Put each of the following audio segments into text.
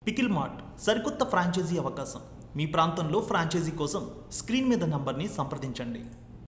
pickle mart సరికొత్త franchise అవకాశం మీ ప్రాంతంలో ఫ్రాంచైజీ కోసం స్క్రీన్ మీద నంబర్ని సంప్రదించండి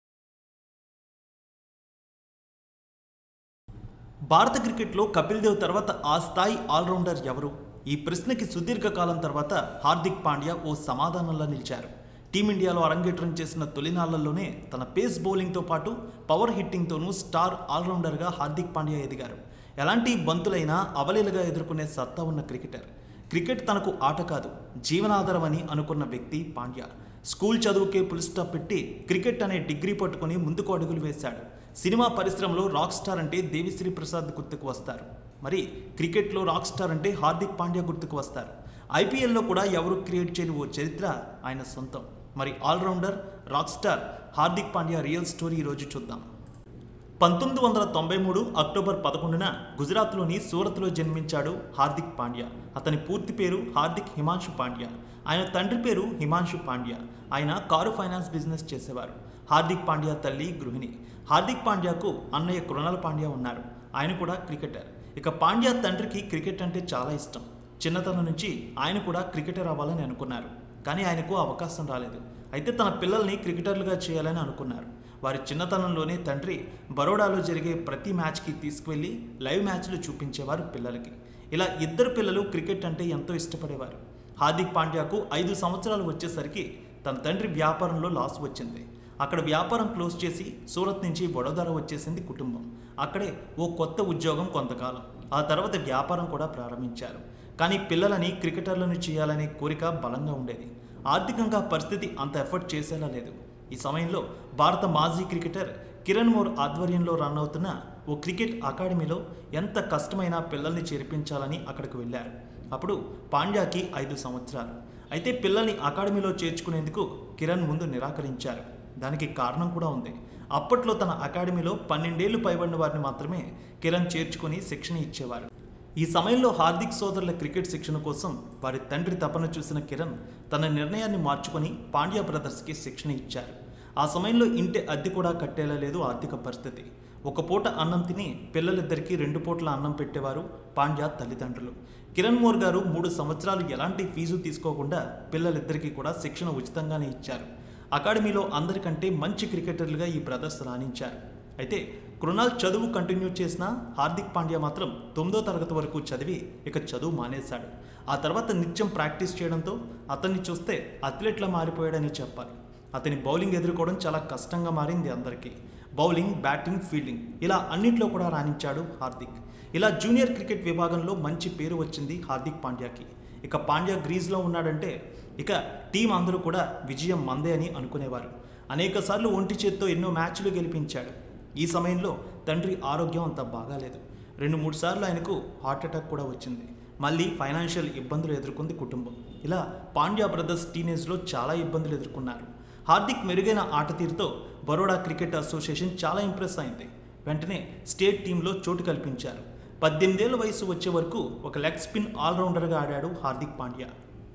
భారత క్రికెట్లో కపిల్ దేవ్ తర్వాత ఆ స్థాయి ఆల్రౌండర్ ఎవరు ఈ ప్రశ్నకి సుదీర్ఘకాలం తర్వాత హార్దిక్ పాండ్యా ఓ సమాధానంలో నిలిచారు టీమిండియాలో అరంగేట్రం చేసిన తొలినాళ్లలోనే తన పేస్ బౌలింగ్తో పాటు పవర్ హిట్టింగ్తోనూ స్టార్ ఆల్రౌండర్గా హార్దిక్ పాండ్యా ఎదిగారు ఎలాంటి బంతులైనా అవలీలగా ఎదుర్కొనే సత్తా ఉన్న క్రికెటర్ క్రికెట్ తనకు ఆట కాదు జీవనాధారం అని అనుకున్న వ్యక్తి పాండ్యా స్కూల్ చదువుకే పుల్ స్టాప్ పెట్టి క్రికెట్ అనే డిగ్రీ పట్టుకుని ముందుకు అడుగులు వేశాడు సినిమా పరిశ్రమలో రాక్ స్టార్ అంటే దేవిశ్రీ ప్రసాద్ గుర్తుకు వస్తారు మరి క్రికెట్లో రాక్ స్టార్ అంటే హార్దిక్ పాండ్యా గుర్తుకు వస్తారు ఐపీఎల్లో కూడా ఎవరు క్రియేట్ చేయని ఓ చరిత్ర ఆయన సొంతం మరి allrounder rock star Hardik Pandya real story ఈరోజు చూద్దాం పంతొమ్మిది వందల తొంభై మూడు అక్టోబర్ పదకొండున గుజరాత్లోని సూరత్లో జన్మించాడు హార్దిక్ పాండ్యా అతని పూర్తి పేరు హార్దిక్ హిమాంశు పాండ్యా ఆయన తండ్రి పేరు హిమాంశు పాండ్యా ఆయన కారు ఫైనాన్స్ బిజినెస్ చేసేవారు హార్దిక్ పాండ్యా తల్లి గృహిణి హార్దిక్ పాండ్యాకు అన్నయ్య కృణాల్ పాండ్యా ఉన్నారు ఆయన కూడా క్రికెటర్ ఇక పాండ్యా తండ్రికి క్రికెట్ అంటే చాలా ఇష్టం చిన్నతనం నుంచి ఆయన కూడా క్రికెటర్ అవ్వాలని అనుకున్నారు కానీ ఆయనకు అవకాశం రాలేదు అయితే తన పిల్లల్ని క్రికెటర్లుగా చేయాలని అనుకున్నారు వారి చిన్నతనంలోనే తండ్రి బరోడాలో జరిగే ప్రతి మ్యాచ్కి తీసుకువెళ్ళి లైవ్ మ్యాచ్లు చూపించేవారు పిల్లలకి ఇలా ఇద్దరు పిల్లలు క్రికెట్ అంటే ఎంతో ఇష్టపడేవారు హార్దిక్ పాండ్యాకు ఐదు సంవత్సరాలు వచ్చేసరికి తన తండ్రి వ్యాపారంలో లాస్ వచ్చింది అక్కడ వ్యాపారం క్లోజ్ చేసి సూరత్ నుంచి వడోదర వచ్చేసింది కుటుంబం అక్కడే ఓ కొత్త ఉద్యోగం కొంతకాలం ఆ తర్వాత వ్యాపారం కూడా ప్రారంభించారు కానీ పిల్లలని క్రికెటర్లను చేయాలనే కోరిక బలంగా ఉండేది ఆర్థికంగా పరిస్థితి అంత ఎఫర్ట్ చేసేలా లేదు ఈ సమయంలో భారత మాజీ క్రికెటర్ కిరణ్ మోర్ ఆధ్వర్యంలో రన్ అవుతున్న ఓ క్రికెట్ అకాడమీలో ఎంత కష్టమైనా పిల్లల్ని చేర్పించాలని అక్కడికి వెళ్ళారు అప్పుడు పాండ్యాకి ఐదు సంవత్సరాలు అయితే పిల్లల్ని అకాడమీలో చేర్చుకునేందుకు కిరణ్ ముందు నిరాకరించారు దానికి కారణం కూడా ఉంది అప్పట్లో తన అకాడమీలో పన్నెండేళ్లు పైబడిన వారిని మాత్రమే కిరణ్ చేర్చుకుని శిక్షణ ఇచ్చేవారు ఈ సమయంలో హార్దిక్ సోదరుల క్రికెట్ శిక్షణ కోసం వారి తండ్రి తపన చూసిన కిరణ్ తన నిర్ణయాన్ని మార్చుకొని పాండ్యా బ్రదర్స్కి శిక్షణ ఇచ్చారు ఆ సమయంలో ఇంటి అద్దె కూడా కట్టేలా లేదు ఆర్థిక పరిస్థితి ఒక పూట అన్నం తిని పిల్లలిద్దరికీ రెండు పూట్ల అన్నం పెట్టేవారు పాండ్యా తల్లిదండ్రులు కిరణ్ మోర్ గారు మూడు సంవత్సరాలు ఎలాంటి ఫీజు తీసుకోకుండా పిల్లలిద్దరికీ కూడా శిక్షణ ఉచితంగానే ఇచ్చారు అకాడమీలో అందరికంటే మంచి క్రికెటర్లుగా ఈ బ్రదర్స్ రాణించారు అయితే కృణాల్ చదువు కంటిన్యూ చేసిన హార్దిక్ పాండ్యా మాత్రం తొమ్మిదో తరగతి వరకు చదివి ఇక చదువు మానేశాడు ఆ తర్వాత నిత్యం ప్రాక్టీస్ చేయడంతో అతన్ని చూస్తే అథ్లెట్లా మారిపోయాడని చెప్పాలి అతని బౌలింగ్ ఎదుర్కోవడం చాలా కష్టంగా మారింది అందరికీ బౌలింగ్ బ్యాటింగ్ ఫీల్డింగ్ ఇలా అన్నింటిలో కూడా రాణించాడు హార్దిక్ ఇలా జూనియర్ క్రికెట్ విభాగంలో మంచి పేరు వచ్చింది హార్దిక్ పాండ్యాకి ఇక పాండ్యా గ్రీజ్లో ఉన్నాడంటే ఇక టీం అందరూ కూడా విజయం మందే అని అనుకునేవారు అనేకసార్లు ఒంటి చేత్తో ఎన్నో మ్యాచ్లు గెలిపించాడు ఈ సమయంలో తండ్రి ఆరోగ్యం అంత బాగాలేదు రెండు మూడు సార్లు ఆయనకు హార్ట్ అటాక్ కూడా వచ్చింది మళ్ళీ ఫైనాన్షియల్ ఇబ్బందులు ఎదుర్కొంది కుటుంబం ఇలా పాండ్యా బ్రదర్స్ టీనేజ్లో చాలా ఇబ్బందులు ఎదుర్కొన్నారు హార్దిక్ మెరుగైన ఆట తీరుతో బరోడా క్రికెట్ అసోసియేషన్ చాలా ఇంప్రెస్ అయింది వెంటనే స్టేట్ టీంలో చోటు కల్పించారు పద్దెనిమిదేళ్ల వయసు వచ్చే వరకు ఒక లెగ్ స్పిన్ ఆల్రౌండర్గా ఆడాడు హార్దిక్ పాండ్యా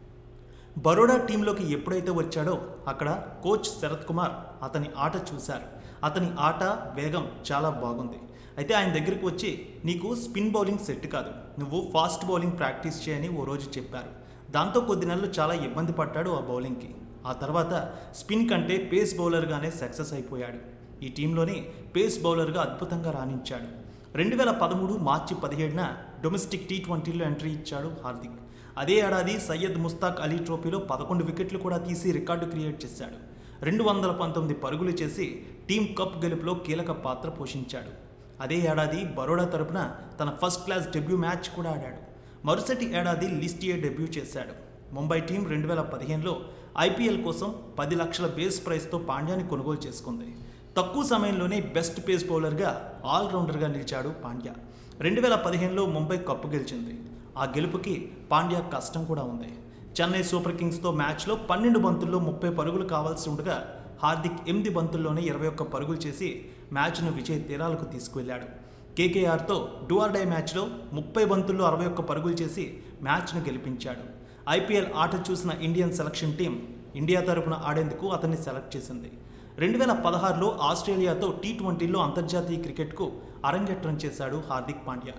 బరోడా టీంలోకి ఎప్పుడైతే వచ్చాడో అక్కడ కోచ్ శరత్ కుమార్ అతని ఆట చూశారు అతని ఆట వేగం చాలా బాగుంది అయితే ఆయన దగ్గరికి వచ్చి నీకు స్పిన్ బౌలింగ్ సెట్ కాదు నువ్వు ఫాస్ట్ బౌలింగ్ ప్రాక్టీస్ చేయని ఓ రోజు చెప్పారు దాంతో కొద్ది నెలలు చాలా ఇబ్బంది పడ్డాడు ఆ బౌలింగ్కి ఆ తర్వాత స్పిన్ కంటే పేస్ బౌలర్గానే సక్సెస్ అయిపోయాడు ఈ టీంలోని పేస్ బౌలర్గా అద్భుతంగా రాణించాడు రెండు వేల పదమూడు మార్చి పదిహేడున డొమెస్టిక్ టీ ట్వంటీలో ఎంట్రీ ఇచ్చాడు హార్దిక్ అదే ఏడాది సయ్యద్ ముస్తాక్ అలీ ట్రోఫీలో పదకొండు వికెట్లు కూడా తీసి రికార్డు క్రియేట్ చేశాడు రెండు వందల పంతొమ్మిది పరుగులు చేసి టీం కప్ గెలుపులో కీలక పాత్ర పోషించాడు అదే ఏడాది బరోడా తరపున తన ఫస్ట్ క్లాస్ డెబ్యూ మ్యాచ్ కూడా ఆడాడు మరుసటి ఏడాది లిస్ట్ ఏ డెబ్యూ చేశాడు ముంబై టీం రెండు వేల పదిహేనులో ఐపీఎల్ కోసం పది లక్షల బేస్ ప్రైస్తో పాండ్యాని కొనుగోలు చేసుకుంది తక్కువ సమయంలోనే బెస్ట్ పేస్ బౌలర్గా ఆల్రౌండర్గా నిలిచాడు పాండ్యా రెండు వేల పదిహేనులో ముంబై కప్పు గెలిచింది ఆ గెలుపుకి పాండ్యా కష్టం కూడా ఉంది చెన్నై సూపర్ కింగ్స్తో మ్యాచ్లో పన్నెండు బంతుల్లో ముప్పై పరుగులు కావాల్సి ఉండగా హార్దిక్ ఎనిమిది బంతుల్లోనే ఇరవై ఒక్క పరుగులు చేసి మ్యాచ్ను విజయ తీరాలకు తీసుకువెళ్ళాడు కేకేఆర్తో డై మ్యాచ్లో ముప్పై బంతుల్లో అరవై ఒక్క పరుగులు చేసి మ్యాచ్ను గెలిపించాడు ఐపీఎల్ ఆట చూసిన ఇండియన్ సెలక్షన్ టీం ఇండియా తరపున ఆడేందుకు అతన్ని సెలెక్ట్ చేసింది రెండు వేల పదహారులో ఆస్ట్రేలియాతో టీ ట్వంటీలో అంతర్జాతీయ క్రికెట్కు అరంగేట్రం చేశాడు హార్దిక్ పాండ్యా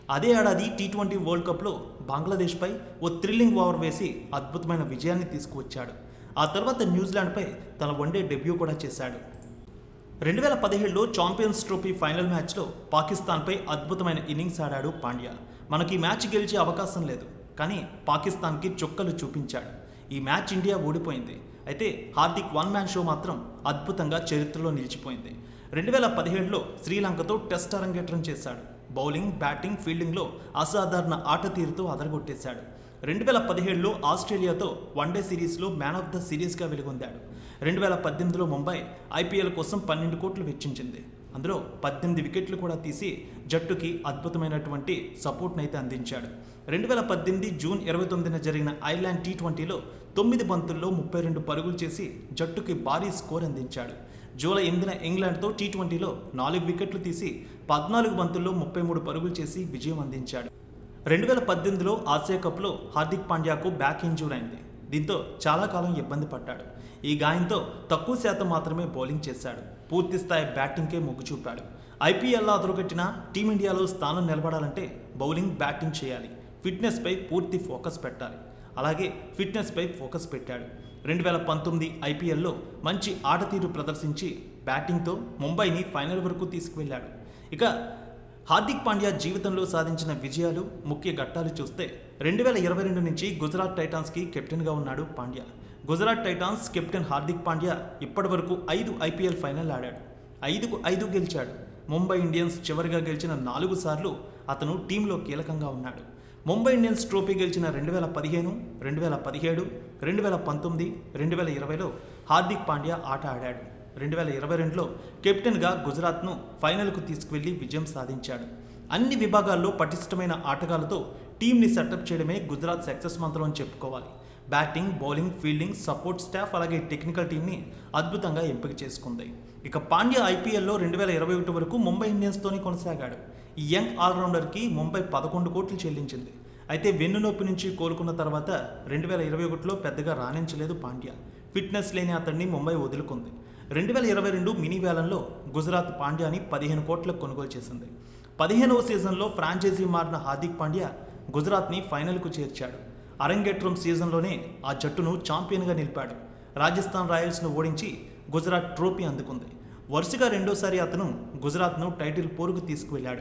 అదే ఏడాది టీ ట్వంటీ వరల్డ్ కప్లో బంగ్లాదేశ్పై ఓ థ్రిల్లింగ్ ఓవర్ వేసి అద్భుతమైన విజయాన్ని తీసుకువచ్చాడు ఆ తర్వాత న్యూజిలాండ్పై తన వన్డే డెబ్యూ కూడా చేశాడు రెండు వేల పదిహేడులో ఛాంపియన్స్ ట్రోఫీ ఫైనల్ మ్యాచ్లో పాకిస్తాన్పై అద్భుతమైన ఇన్నింగ్స్ ఆడాడు పాండ్యా మనకి ఈ మ్యాచ్ గెలిచే అవకాశం లేదు కానీ పాకిస్తాన్కి చుక్కలు చూపించాడు ఈ మ్యాచ్ ఇండియా ఓడిపోయింది అయితే హార్దిక్ వన్ మ్యాన్ షో మాత్రం అద్భుతంగా చరిత్రలో నిలిచిపోయింది రెండు వేల పదిహేడులో శ్రీలంకతో టెస్ట్ అరంగేట్రం చేశాడు బౌలింగ్ బ్యాటింగ్ ఫీల్డింగ్లో అసాధారణ ఆట తీరుతో అదరగొట్టేశాడు రెండు వేల పదిహేడులో ఆస్ట్రేలియాతో వన్డే సిరీస్లో మ్యాన్ ఆఫ్ ద సిరీస్గా వెలుగొందాడు రెండు వేల పద్దెనిమిదిలో ముంబై ఐపీఎల్ కోసం పన్నెండు కోట్లు వెచ్చించింది అందులో పద్దెనిమిది వికెట్లు కూడా తీసి జట్టుకి అద్భుతమైనటువంటి సపోర్ట్ని అయితే అందించాడు రెండు వేల పద్దెనిమిది జూన్ ఇరవై తొమ్మిదిన జరిగిన ఐర్లాండ్ టీ ట్వంటీలో తొమ్మిది బంతుల్లో ముప్పై రెండు పరుగులు చేసి జట్టుకి భారీ స్కోర్ అందించాడు జూలై ఎనిమిదిన ఇంగ్లాండ్తో టీ ట్వంటీలో నాలుగు వికెట్లు తీసి పద్నాలుగు బంతుల్లో ముప్పై మూడు పరుగులు చేసి విజయం అందించాడు రెండు వేల పద్దెనిమిదిలో ఆసియా కప్లో హార్దిక్ పాండ్యాకు బ్యాక్ ఇంజూర్ అయింది దీంతో చాలా కాలం ఇబ్బంది పడ్డాడు ఈ గాయంతో తక్కువ శాతం మాత్రమే బౌలింగ్ చేశాడు పూర్తి స్థాయి బ్యాటింగ్కే మొగ్గు చూపాడు ఐపీఎల్లో అదరగొట్టిన టీమిండియాలో స్థానం నిలబడాలంటే బౌలింగ్ బ్యాటింగ్ చేయాలి ఫిట్నెస్పై పూర్తి ఫోకస్ పెట్టాలి అలాగే ఫిట్నెస్పై ఫోకస్ పెట్టాడు రెండు వేల పంతొమ్మిది ఐపీఎల్లో మంచి ఆటతీరు ప్రదర్శించి బ్యాటింగ్తో ముంబైని ఫైనల్ వరకు తీసుకువెళ్ళాడు ఇక హార్దిక్ పాండ్యా జీవితంలో సాధించిన విజయాలు ముఖ్య ఘట్టాలు చూస్తే రెండు వేల ఇరవై రెండు నుంచి గుజరాత్ టైటాన్స్కి కెప్టెన్గా ఉన్నాడు పాండ్యా గుజరాత్ టైటాన్స్ కెప్టెన్ హార్దిక్ పాండ్యా ఇప్పటి వరకు ఐదు ఐపీఎల్ ఫైనల్ ఆడాడు ఐదుకు ఐదు గెలిచాడు ముంబై ఇండియన్స్ చివరిగా గెలిచిన నాలుగు సార్లు అతను టీంలో కీలకంగా ఉన్నాడు ముంబై ఇండియన్స్ ట్రోఫీ గెలిచిన రెండు వేల పదిహేను రెండు వేల పదిహేడు రెండు వేల పంతొమ్మిది రెండు వేల ఇరవైలో హార్దిక్ పాండ్యా ఆట ఆడాడు రెండు వేల ఇరవై రెండులో కెప్టెన్గా గుజరాత్ను ఫైనల్కు తీసుకువెళ్లి విజయం సాధించాడు అన్ని విభాగాల్లో పటిష్టమైన ఆటగాళ్లతో టీంని సెటప్ చేయడమే గుజరాత్ సక్సెస్ మంత్రం అని చెప్పుకోవాలి batting bowling fielding support staff అలాగే టెక్నికల్ టీంని అద్భుతంగా ఎంపిక చేసుకుంది ఇక పాండ్యా ఐపీఎల్లో రెండు వేల ఇరవై ఒకటి వరకు ముంబై ఇండియన్స్తోనే కొనసాగాడు ఈ యంగ్ ఆల్రౌండర్కి ముంబై పదకొండు కోట్లు చెల్లించింది అయితే వెన్నునొప్పి నుంచి కోలుకున్న తర్వాత రెండు వేల ఇరవై ఒకటిలో పెద్దగా రాణించలేదు పాండ్యా ఫిట్నెస్ లేని అతన్ని ముంబై వదులుకుంది రెండు వేల ఇరవై రెండు మినీ వేలంలో గుజరాత్ పాండ్యాని పదిహేను కోట్లకు కొనుగోలు చేసింది పదిహేనవ సీజన్లో ఫ్రాంచైజీ మారిన హార్దిక్ పాండ్యా గుజరాత్ని ఫైనల్కు చేర్చాడు అరంగేట్రం సీజన్లోనే ఆ జట్టును ఛాంపియన్గా నిలిపాడు రాజస్థాన్ రాయల్స్ను ఓడించి గుజరాత్ ట్రోఫీ అందుకుంది వరుసగా రెండోసారి అతను గుజరాత్ను టైటిల్ పోరుకు తీసుకువెళ్ళాడు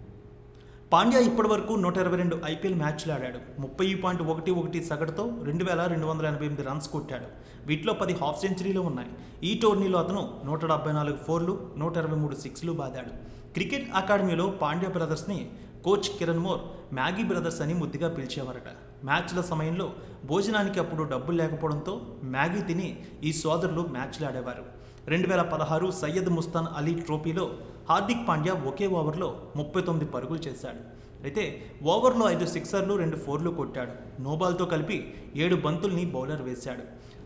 పాండ్యా ఇప్పటివరకు నూట ఇరవై రెండు ఐపీఎల్ మ్యాచ్లు ఆడాడు ముప్పై పాయింట్ ఒకటి ఒకటి సగటుతో రెండు వేల రెండు వందల ఎనభై ఎనిమిది రన్స్ కొట్టాడు వీటిలో పది హాఫ్ సెంచరీలు ఉన్నాయి ఈ టోర్నీలో అతను నూట డెబ్బై నాలుగు ఫోర్లు నూట ఇరవై మూడు సిక్స్లు బాదాడు క్రికెట్ అకాడమీలో పాండ్యా బ్రదర్స్ని coach Kiran More Maggi brothers అని ముద్దుగా పిలిచేవారట మ్యాచ్ల సమయంలో భోజనానికి అప్పుడు డబ్బులు లేకపోవడంతో మ్యాగీ తిని ఈ సోదరులు మ్యాచ్లు ఆడేవారు రెండు వేల పదహారు సయ్యద్ ముస్తాన్ అలీ ట్రోఫీలో హార్దిక్ పాండ్యా ఒకే ఓవర్లో ముప్పై తొమ్మిది పరుగులు చేశాడు అయితే ఓవర్లో ఐదు సిక్సర్లు రెండు ఫోర్లు కొట్టాడు నోబాల్తో కలిపి ఏడు బంతుల్ని బౌలర్ వేశాడు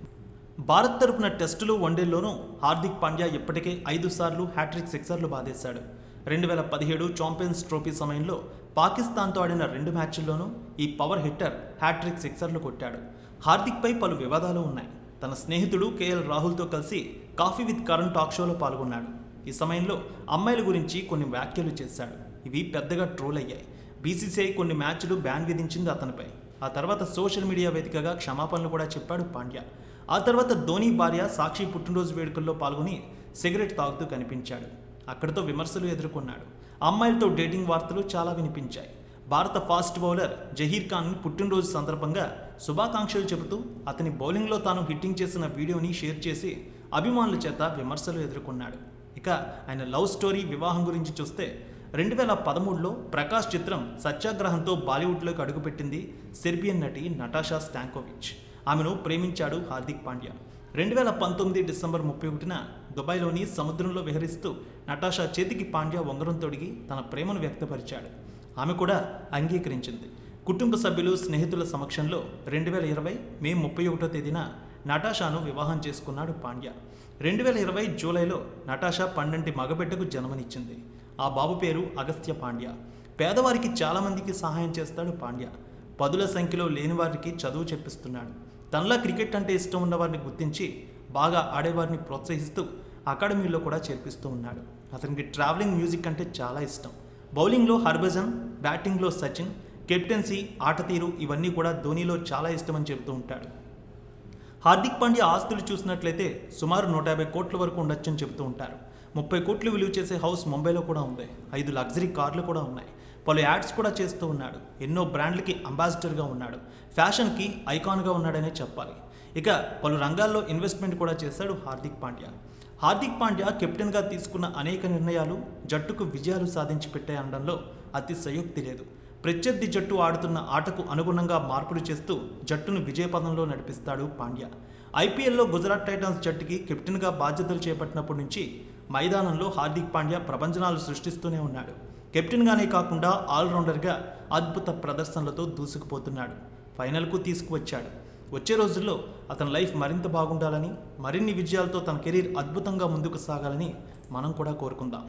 భారత్ తరపున టెస్టులు వన్డేల్లోనూ హార్దిక్ పాండ్యా ఇప్పటికే ఐదు సార్లు హ్యాట్రిక్ సిక్సర్లు బాధేశాడు రెండు వేల పదిహేడు ఛాంపియన్స్ ట్రోఫీ సమయంలో పాకిస్తాన్తో ఆడిన రెండు మ్యాచ్ల్లోనూ ఈ పవర్ హిట్టర్ హ్యాట్రిక్ సిక్సర్లు కొట్టాడు హార్దిక్పై పలు వివాదాలు ఉన్నాయి తన స్నేహితుడు కేఎల్ రాహుల్తో కలిసి కాఫీ విత్ కరణ్ టాక్ షోలో పాల్గొన్నాడు ఈ సమయంలో అమ్మాయిల గురించి కొన్ని వ్యాఖ్యలు చేశాడు ఇవి పెద్దగా ట్రోల్ అయ్యాయి బీసీసీఐ కొన్ని మ్యాచ్లు బ్యాన్ విధించింది అతనిపై ఆ తర్వాత సోషల్ మీడియా వేదికగా క్షమాపణలు కూడా చెప్పాడు పాండ్యా ఆ తర్వాత ధోని భార్య సాక్షి పుట్టినరోజు వేడుకల్లో పాల్గొని సిగరెట్ తాగుతూ కనిపించాడు అక్కడితో విమర్శలు ఎదుర్కొన్నాడు అమ్మాయిలతో డేటింగ్ వార్తలు చాలా వినిపించాయి భారత ఫాస్ట్ బౌలర్ జహీర్ ఖాన్ పుట్టినరోజు సందర్భంగా శుభాకాంక్షలు చెబుతూ అతని బౌలింగ్లో తాను హిట్టింగ్ చేసిన వీడియోని షేర్ చేసి అభిమానుల చేత విమర్శలు ఎదుర్కొన్నాడు ఇక ఆయన లవ్ స్టోరీ వివాహం గురించి చూస్తే రెండు వేల పదమూడులో ప్రకాష్ చిత్రం సత్యాగ్రహంతో బాలీవుడ్లోకి అడుగుపెట్టింది సెర్బియన్ నటి నటాషా స్టాంకోవిచ్ ఆమెను ప్రేమించాడు హార్దిక్ పాండ్యా రెండు వేల పంతొమ్మిది డిసెంబర్ ముప్పై ఒకటిన దుబాయ్లోని సముద్రంలో విహరిస్తూ నటాషా చేతికి పాండ్యా ఉంగరం తొడిగి తన ప్రేమను వ్యక్తపరిచాడు ఆమె కూడా అంగీకరించింది కుటుంబ సభ్యులు స్నేహితుల సమక్షంలో రెండు వేల ఇరవై మే ముప్పై ఒకటో తేదీన నటాషాను వివాహం చేసుకున్నాడు పాండ్యా రెండు వేల ఇరవై జూలైలో నటాషా పన్నెండు మగబిడ్డకు జన్మనిచ్చింది ఆ బాబు పేరు అగస్త్య పాండ్యా పేదవారికి చాలామందికి సహాయం చేస్తాడు పాండ్యా పదుల సంఖ్యలో లేని వారికి చదువు చెప్పిస్తున్నాడు తనలా క్రికెట్ అంటే ఇష్టం ఉన్న వారిని గుర్తించి బాగా ఆడేవారిని ప్రోత్సహిస్తూ అకాడమీలో కూడా చేర్పిస్తూ ఉన్నాడు అతనికి ట్రావెలింగ్ మ్యూజిక్ అంటే చాలా ఇష్టం బౌలింగ్లో హర్భజన్ బ్యాటింగ్లో సచిన్ కెప్టెన్సీ ఆట తీరు ఇవన్నీ కూడా ధోనీలో చాలా ఇష్టమని చెబుతూ ఉంటాడు హార్దిక్ పాండ్యా ఆస్తులు చూసినట్లయితే సుమారు నూట యాభై కోట్ల వరకు ఉండొచ్చని చెబుతూ ఉంటారు ముప్పై కోట్లు విలువ చేసే హౌస్ ముంబైలో కూడా ఉంది ఐదు లగ్జరీ కార్లు కూడా ఉన్నాయి పలు యాడ్స్ కూడా చేస్తూ ఉన్నాడు ఎన్నో బ్రాండ్లకి అంబాసిడర్గా ఉన్నాడు ఫ్యాషన్కి ఐకాన్గా ఉన్నాడనే చెప్పాలి ఇక పలు రంగాల్లో ఇన్వెస్ట్మెంట్ కూడా చేశాడు హార్దిక్ పాండ్యా హార్దిక్ పాండ్యా కెప్టెన్గా తీసుకున్న అనేక నిర్ణయాలు జట్టుకు విజయాలు సాధించి పెట్టాయనడంలో అతి సయోక్తి లేదు ప్రత్యర్థి జట్టు ఆడుతున్న ఆటకు అనుగుణంగా మార్పులు చేస్తూ జట్టును విజయపదంలో నడిపిస్తాడు పాండ్యా ఐపీఎల్లో గుజరాత్ టైటన్స్ జట్టుకి కెప్టెన్గా బాధ్యతలు చేపట్టినప్పటి నుంచి మైదానంలో హార్దిక్ పాండ్యా ప్రపంచనాలు సృష్టిస్తూనే ఉన్నాడు కెప్టెన్గానే కాకుండా ఆల్రౌండర్గా అద్భుత ప్రదర్శనలతో దూసుకుపోతున్నాడు ఫైనల్కు తీసుకువచ్చాడు వచ్చే రోజుల్లో అతని లైఫ్ మరింత బాగుండాలని మరిన్ని విజయాలతో తన కెరీర్ అద్భుతంగా ముందుకు సాగాలని మనం కూడా కోరుకుందాం